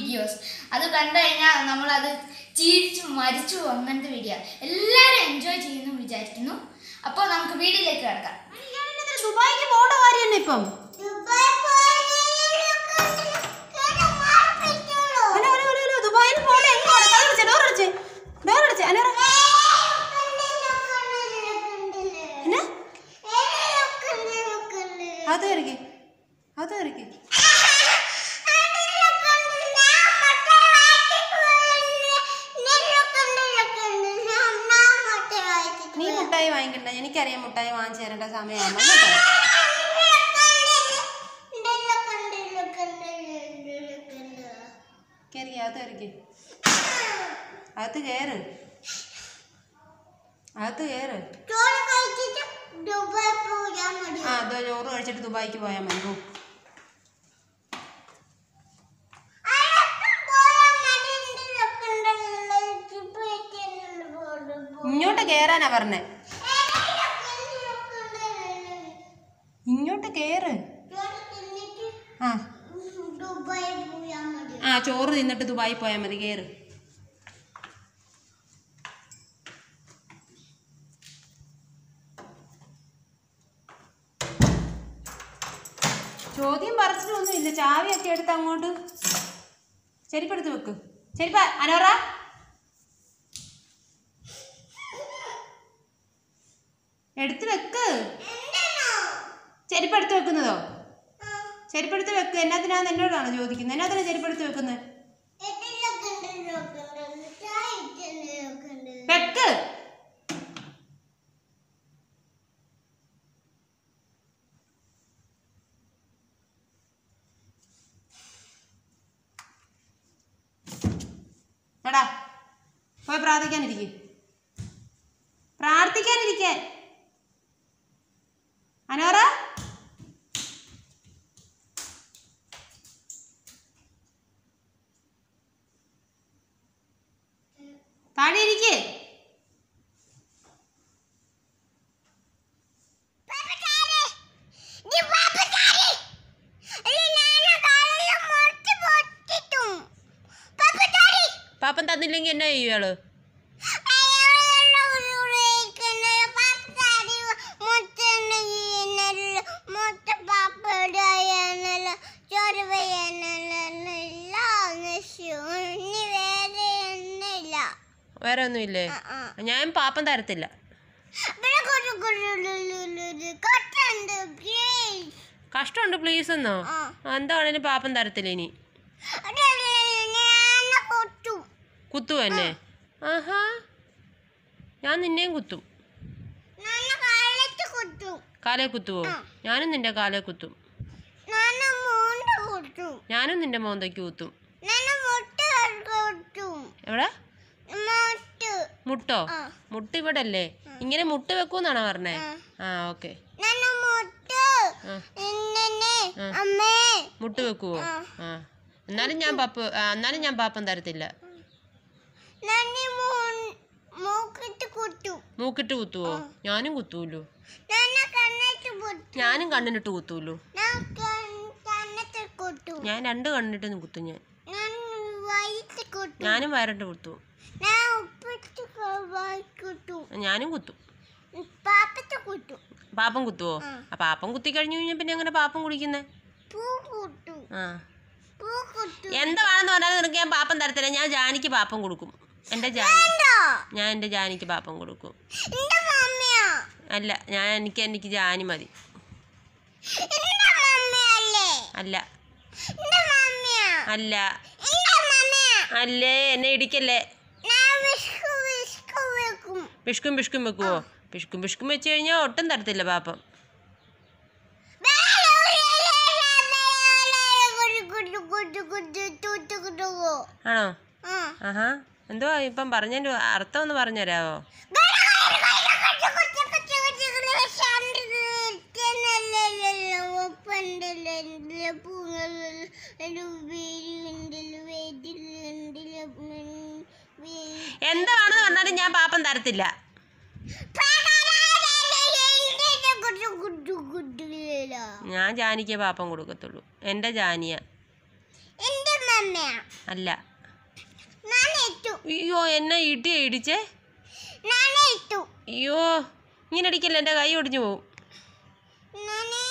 Videos അത് കണ്ടു കഴിഞ്ഞാൽ നമ്മളത് ചിരിച്ചു മരിച്ചു പോകും, അങ്ങനത്തെ വീഡിയോ എല്ലാവരും എൻജോയ് ചെയ്യുന്നു വിചാരിക്കുന്നു അപ്പോൾ നമുക്ക് വീഡിയോയിലേക്ക് കിടക്കാം ദുബായിക്ക് പോകേണ്ട കാര്യം തന്നെ ഇപ്പം ഹലോ ഹലോ ഹലോ ഹലോ ദുബായിൽ പോകണ്ട എങ്ങോട്ട് ഡോർ അടച്ചേ ഡോർ അടച്ചേ ഡോർ അടച്ചേ അനോറ എന്നാ അത് കയറിക്ക് അത് കയറിക്ക് നീ മുട്ടായി വാങ്ങിക്കണ്ട എനിക്കറിയാം മുട്ടായി വാങ്ങിച്ചു തരേണ്ട സമയമാണ് കേട്ടോ കയറി അകത്ത് കയറിക്ക് അകത്ത് കയറ് അകത്ത് കയറ് ആ അതോ ചോറ് കഴിച്ചിട്ട് ദുബായിക്ക് പോയാൽ മതി പോ ഇങ്ങോട്ട് കയറാനാ പറഞ്ഞേ ഇങ്ങോട്ട് കയറ് ആ ആ ചോറ് തിന്നിട്ട് ദുബായി പോയാൽ മതി കയറ് ചോദ്യം പറിച്ചിട്ടൊന്നും ഇല്ല ചാവിയൊക്കെ എടുത്ത് അങ്ങോട്ട് ചെരുപ്പെടുത്ത് വെക്ക് ചെരുപ്പ അനോറ എടുത്ത് വെക്ക് ചെരുപ്പെടുത്ത് വെക്കുന്നതോ ചെരുപ്പെടുത്ത് വെക്ക് എന്നാത്തിനാന്ന് എന്നോടാണ് ചോദിക്കുന്നത് എന്നാത്തിനാ ചെരുപ്പെടുത്ത് വെക്കുന്നത് വെക്ക് എടാ പോയി പ്രാർത്ഥിക്കാനിരിക്കെ പ്രാർത്ഥിക്കാനിരിക്കാൻ അനോറ താഴെ ഇരിക്കേ പാപ്പൻ തന്നില്ലെങ്കിൽ എന്നാ ചെയ്യും ഇയാള് വേറെ ഒന്നുമില്ലേ ഞാൻ പാപ്പൻ തരത്തില്ല കഷ്ടമുണ്ട് പ്ലീസ് എന്നോ എന്താണേലും പാപ്പൻ തരത്തില്ല ഇനി കുത്തു എന്നെ ആഹാ ഞാൻ നിന്നെയും കുത്തും കാലേ കുത്തുവോ ഞാനും നിന്റെ കാലേ കുത്തും ഞാനും നിന്റെ മോന്തയ്ക്ക് കുത്തും എവിടെ മുട്ടോ ആ. മുട്ട് ഇവിടെ അല്ലേ ഇങ്ങനെ മുട്ട് വെക്കൂന്നാണോ പറഞ്ഞേ ആ ഓക്കെ ആ അമ്മേ മുട്ട് വെക്കുവോ ആ എന്നാലും ഞാൻ പപ്പ് ആ, എന്നാലും ഞാൻ പാപ്പം തരത്തില്ല നന്ദി മൂക്കിട്ട് കുത്തു മൂക്കിട്ട് കുത്തുവോ ഞാനും കുത്തൂല്ലോ നന്ന കണ്ണിട്ട് കുത്തു ഞാനും കണ്ണിനിട്ട് കുത്തൂല്ലോ ഞാൻ കണ്ണത്ത് കുത്തു ഞാൻ രണ്ട് കണ്ണിട്ട് കുത്തും ഞാൻ ഞാൻ വയറ്റ് കുത്തു ഞാനും വയറിട്ട് കുത്തും ഞാൻ ഉപ്പിട്ട് കുത്തു ഞാനും കുത്തും പാപ്പത്ത് കുത്തു പാപ്പം കുത്തുവോ ആ പാപ്പം കുത്തി കഴിഞ്ഞു കഴിഞ്ഞാൽ പിന്നെ എങ്ങനെ പാപ്പം കുടിക്കുന്നേ പൂ കുത്തു ആ പൂ കുത്തു എന്താണെന്ന് പറഞ്ഞാൽ നിനക്ക് ഞാൻ പാപ്പം തരത്തില്ല ഞാൻ ജാനിക്ക് പാപ്പം കൊടുക്കും എൻ്റെ ജാനി ഉണ്ടോ ഞാൻ എൻ്റെ ജാനിക്ക് പാപ്പം കൊടുക്കും എന്റെ മമ്മിയാ അല്ല ഞാൻ എനിക്ക് എനിക്ക് ജാനി മതി എന്റെ മമ്മിയല്ലേ അല്ല എന്റെ മമ്മിയാ അല്ല എന്റെ മമ്മിയാ അല്ലേ എന്നെ ഇടിക്കല്ലേ ഞാൻ വിഷ്കു വിഷ്കു വെക്കും പിഷ്കും പിഷ്കും വെക്കുവോ പിഷ്കും പിഷ്കും വെച്ച് കഴിഞ്ഞാൽ ഒട്ടും തരത്തില്ല പാപ്പം ആണോ ആഹാ എന്തുവാ ഇപ്പം പറഞ്ഞതിൻ്റെ അർത്ഥം ഒന്ന് പറഞ്ഞുതരാവോ എന്താണെന്ന് പറഞ്ഞാലും ഞാൻ പാപ്പം തരത്തില്ല ഞാൻ ജാനിക്കേ പാപ്പം കൊടുക്കത്തുള്ളൂ എൻ്റെ ജാനിയ എന്റെ മമ്മിയാ അല്ല ഞാൻ ഇട്ടു അയ്യോ എന്നെ ഇടിയ ഇടിച്ചേ ഞാൻ ഇട്ടു അയ്യോ ഇങ്ങനെ അടിക്കല്ല എൻ്റെ കൈ ഒടിഞ്ഞു പോവും ഞാൻ